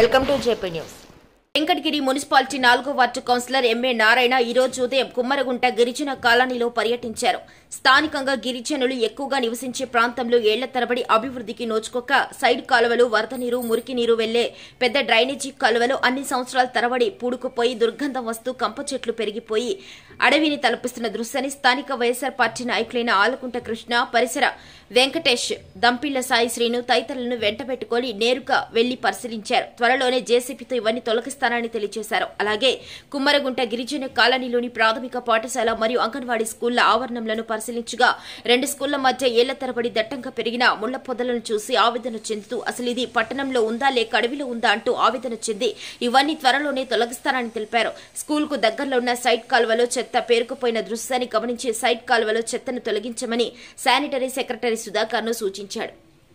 welcome to JP news Venkatagiri municipality నాలుగో ward councillor MA Narayana ఈ రోజు ఉదయం కుమ్మరగుంట గిరిజన కాలనీలో పర్యటించారు స్థానికంగా గిరిజనులు ఎక్కువగా నివసించే ప్రాంతంలో ఏళ్ల తరబడి అభివృద్ధికి నోచుకోక సైడ్ కాలువలు వరద నీరు మురికి నీరు వెళ్లే పెద్ద డ్రైనేజీ కాలువలు అన్ని సంవత్సరాల తరబడి పూడుకుపోయి దుర్గంధం వస్తూ కంప చెట్లు పెరిగిపోయి అడవిని తలపిస్తున్న దృశ్యాన్ని స్థానిక వైఎస్సార్ పార్టీ నాయకులైన ఆలకుంట కృష్ణ పరిసర వెంకటేష్ దంపిళ్ల సాయి శ్రీను తదితరులను వెంటబెట్టుకొని నేరుగా వెళ్లి పరిశీలించారు త్వరలోనే జేసీపీతో ఇవన్నీ తొలగిస్తానని తెలియజేశారు అలాగే కుమ్మరగుంట గిరిజన కాలనీలోని ప్రాథమిక పాఠశాల మరియు అంగన్వాడీ స్కూళ్ల ఆవరణంలను పరిశీలించగా రెండు స్కూళ్ల మధ్య ఏళ్ల తరబడి దట్టంగా పెరిగిన ముళ్ల పొదలను చూసి ఆవేదన చెందుతూ అసలు ఇది పట్టణంలో ఉందా లేక అడవిలో ఉందా అంటూ ఆవేదన చెంది ఇవన్నీ త్వరలోనే తొలగిస్తానని తెలిపారు స్కూల్ కు దగ్గరలో ఉన్న సైట్ కాలువలో చెత్త పేరుకుపోయిన దృశ్యాన్ని గమనించి సైట్ కాలువలో చెత్తను తొలగించమని శానిటరీ సెక్రటరీ సుధాకర్ ను సూచించాడు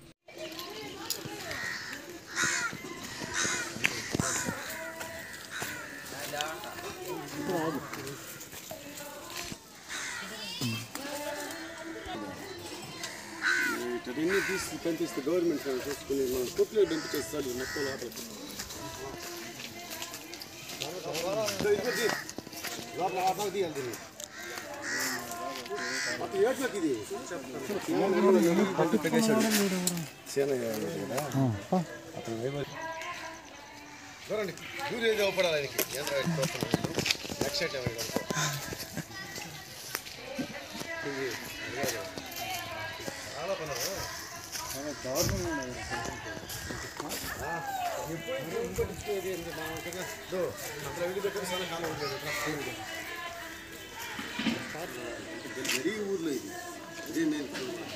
ఇవన్నీ తీసి పంపిస్తే గవర్నమెంట్ చూసుకుని మనం కొట్లు పంపించేస్తాడు మొత్తం లోపలికి లోపల ఆటలు తీయాలి దీన్ని మొత్తం ఏట్లోకి ఇది సేనయ్య కదా అతను వైభవ్ చూడండి దూరం ఏదో అవపడాలి ఆయనకి నెక్స్ట్ ఐటమ్ చాలా పనులు జరిగే ఊర్లో ఇది ఇదే నేను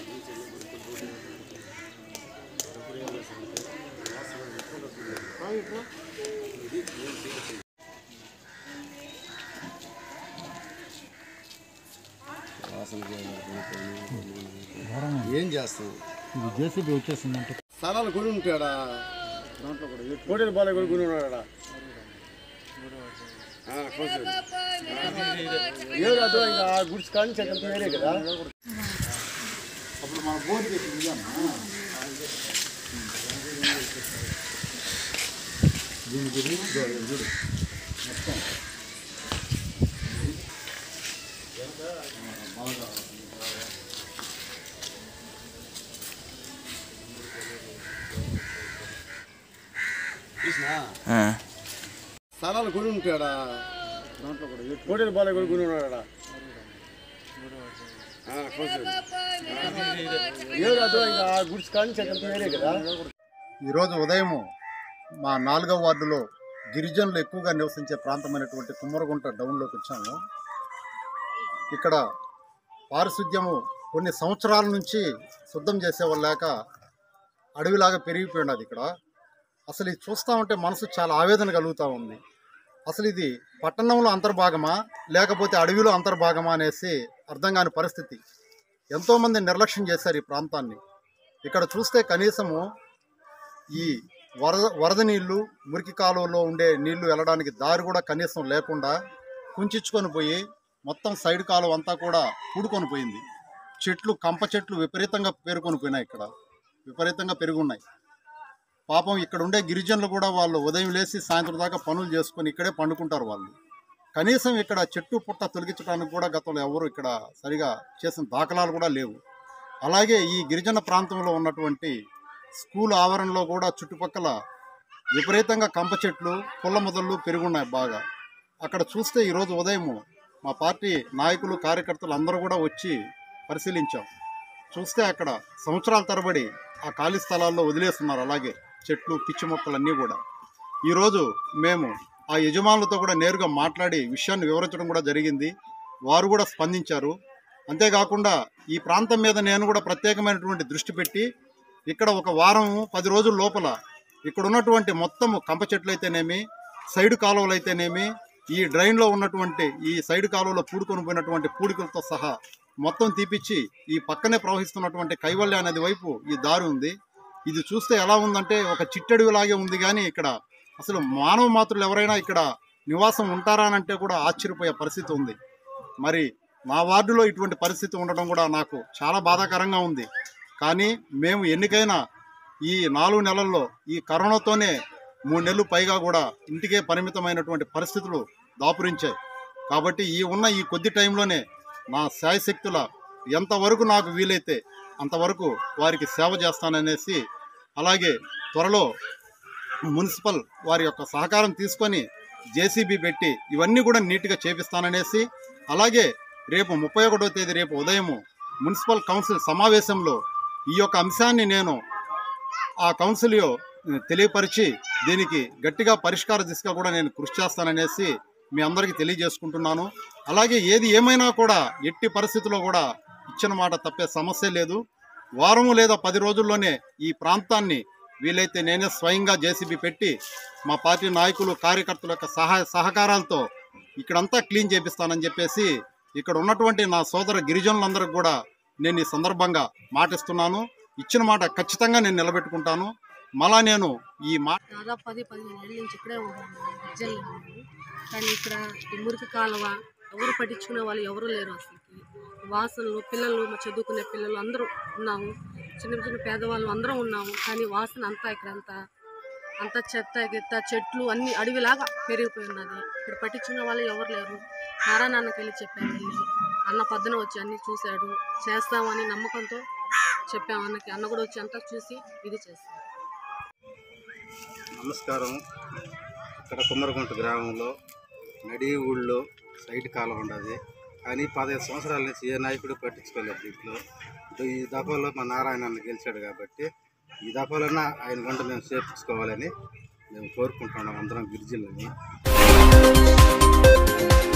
ఏం చేస్తాం ఇది జేసీబీ వచ్చేసిందంటే స్థలాలు కొని ఉంటాడా దాంట్లో కూడా కోటేరు బాలయ్య కూడా కొని ఉన్నాడా ఏదో అదో ఇంకా ఆ గుడ్స్ కానీ చెక్కలతో వేరే కదా అప్పుడు మన బోర్డు పెట్టింది దీని గురించి చూడు మొత్తం బాగా చూసినా స్థలాలు కొని ఉంటాడా దాంట్లో కూడా కోటేరు బాలయ్య కూడా కొని ఉన్నాడా ఏదో అదో ఇంకా ఆ గుడ్స్ కానీ చెక్కలతో వేరే కదా ఈరోజు ఉదయం మా నాలుగవ వార్డులో గిరిజనులు ఎక్కువగా నివసించే ప్రాంతమైనటువంటి కుమ్మరగుంట డౌన్లోకి వచ్చాము ఇక్కడ పారిశుద్ధ్యము కొన్ని సంవత్సరాల నుంచి శుద్ధం చేసేవాళ్ళు లేక అడవిలాగా పెరిగిపోయినది ఇక్కడ అసలు ఇది చూస్తూ ఉంటే మనసు చాలా ఆవేదన కలుగుతూ ఉంది అసలు ఇది పట్టణంలో అంతర్భాగమా లేకపోతే అడవిలో అంతర్భాగమా అనేసి అర్థం కాని పరిస్థితి ఎంతోమంది నిర్లక్ష్యం చేశారు ఈ ప్రాంతాన్ని ఇక్కడ చూస్తే కనీసము ఈ వరద వరద నీళ్లు మురికి కాలువలో ఉండే నీళ్లు వెళ్ళడానికి దారి కూడా కనీసం లేకుండా కుంచుకొని పోయి మొత్తం సైడ్ కాలువ అంతా కూడా పూడుకొని పోయింది చెట్లు కంప చెట్లు విపరీతంగా పేరుకొని పోయినాయి ఇక్కడ విపరీతంగా పెరుగున్నాయి పాపం ఇక్కడ ఉండే గిరిజనులు కూడా వాళ్ళు ఉదయం లేచి సాయంత్రం దాకా పనులు చేసుకొని ఇక్కడే పండుకుంటారు వాళ్ళు కనీసం ఇక్కడ చెట్టు పుట్ట తొలగించడానికి కూడా గతంలో ఎవరు ఇక్కడ సరిగా చేసిన దాఖలాలు కూడా లేవు అలాగే ఈ గిరిజన ప్రాంతంలో ఉన్నటువంటి స్కూల్ ఆవరణలో కూడా చుట్టుపక్కల విపరీతంగా కంప చెట్లు పుల్ల మొదళ్ళు పెరుగున్నాయి బాగా అక్కడ చూస్తే ఈరోజు ఉదయం మా పార్టీ నాయకులు కార్యకర్తలు అందరూ కూడా వచ్చి పరిశీలించాం చూస్తే అక్కడ సంవత్సరాల తరబడి ఆ ఖాళీ స్థలాల్లో వదిలేస్తున్నారు అలాగే చెట్లు పిచ్చి మొక్కలన్నీ కూడా ఈరోజు మేము ఆ యజమానులతో కూడా నేరుగా మాట్లాడి విషయాన్ని వివరించడం కూడా జరిగింది వారు కూడా స్పందించారు అంతేకాకుండా ఈ ప్రాంతం మీద నేను కూడా ప్రత్యేకమైనటువంటి దృష్టి పెట్టి ఇక్కడ ఒక వారం పది రోజుల లోపల ఇక్కడ ఉన్నటువంటి మొత్తము కంప చెట్లు అయితేనేమి సైడ్ కాలువలు అయితేనేమి ఈ డ్రైన్లో ఉన్నటువంటి ఈ సైడ్ కాలువలో పూడుకొని పోయినటువంటి పూడికలతో సహా మొత్తం తీపిచ్చి ఈ పక్కనే ప్రవహిస్తున్నటువంటి కైవల్య నది వైపు ఈ దారి ఉంది ఇది చూస్తే ఎలా ఉందంటే ఒక చిట్టడివిలాగే ఉంది కానీ ఇక్కడ అసలు మానవ మాతృలు ఎవరైనా ఇక్కడ నివాసం ఉంటారా అని అంటే కూడా ఆశ్చర్యపోయే పరిస్థితి ఉంది మరి మా వార్డులో ఇటువంటి పరిస్థితి ఉండడం కూడా నాకు చాలా బాధాకరంగా ఉంది కానీ మేము ఎన్నికైనా ఈ నాలుగు నెలల్లో ఈ కరోనాతోనే మూడు నెలలు పైగా కూడా ఇంటికే పరిమితమైనటువంటి పరిస్థితులు దాపురించాయి కాబట్టి ఈ ఉన్న ఈ కొద్ది టైంలోనే నా శాయశక్తుల ఎంతవరకు నాకు వీలైతే అంతవరకు వారికి సేవ చేస్తాననేసి అలాగే త్వరలో మున్సిపల్ వారి యొక్క సహకారం తీసుకొని జేసీబీ పెట్టి ఇవన్నీ కూడా నీట్గా చేపిస్తాననేసి అలాగే రేపు ముప్పై ఒకటో తేదీ రేపు ఉదయము మున్సిపల్ కౌన్సిల్ సమావేశంలో ఈ యొక్క అంశాన్ని నేను ఆ కౌన్సిల్లో తెలియపరిచి దీనికి గట్టిగా పరిష్కార దిశగా కూడా నేను కృషి చేస్తాననేసి మీ అందరికీ తెలియజేసుకుంటున్నాను అలాగే ఏది ఏమైనా కూడా ఎట్టి పరిస్థితుల్లో కూడా ఇచ్చిన మాట తప్పే సమస్య లేదు వారము లేదా పది రోజుల్లోనే ఈ ప్రాంతాన్ని వీలైతే నేనే స్వయంగా జేసీబీ పెట్టి మా పార్టీ నాయకులు కార్యకర్తల యొక్క సహాయ సహకారాలతో ఇక్కడంతా క్లీన్ చేపిస్తానని చెప్పేసి ఇక్కడ ఉన్నటువంటి నా సోదర గిరిజనులందరికీ కూడా నేను ఈ సందర్భంగా మాటిస్తున్నాను ఇచ్చిన మాట ఖచ్చితంగా నేను నిలబెట్టుకుంటాను మళ్ళా నేను ఈ మాట దాదాపు పది పదిహేను ఏళ్ళ నుంచి ఇక్కడే ఉన్నాను విద్యలో ఉన్నాను కానీ ఇక్కడ ఈ మురికి కాలువ ఎవరు పట్టించుకునే వాళ్ళు ఎవరు లేరు అసలుకి వాసనలు పిల్లలు మా చదువుకునే పిల్లలు అందరూ ఉన్నాము చిన్న చిన్న పేదవాళ్ళు అందరం ఉన్నాము కానీ వాసన అంతా ఇక్కడ అంతా అంతా చెత్త గిత్త చెట్లు అన్ని అడవిలాగా పెరిగిపోయి ఉన్నది ఇక్కడ పట్టించుకునే వాళ్ళు ఎవరు లేరు నారాయణకి వెళ్ళి చెప్పాము వెళ్ళి అన్న పొద్దున వచ్చి అన్ని చూశాడు చేస్తామని నమ్మకంతో చెప్పాము అన్నకి అన్న కూడా వచ్చి అంతా చూసి ఇది చేస్తాం నమస్కారం ఇక్కడ కుమ్మరగుంట గ్రామంలో నడి ఊళ్ళో సైడ్ కాలం ఉండదు కానీ పదహైదు సంవత్సరాల నుంచి ఏ నాయకుడు పట్టించుకోలేదు దీంట్లో ఇప్పుడు ఈ దఫాలో మా నారాయణ అన్న గెలిచాడు కాబట్టి ఈ దఫాలన్నా ఆయన గుంట మేము చేపించుకోవాలని మేము కోరుకుంటున్నాం అందరం గిరిజనులని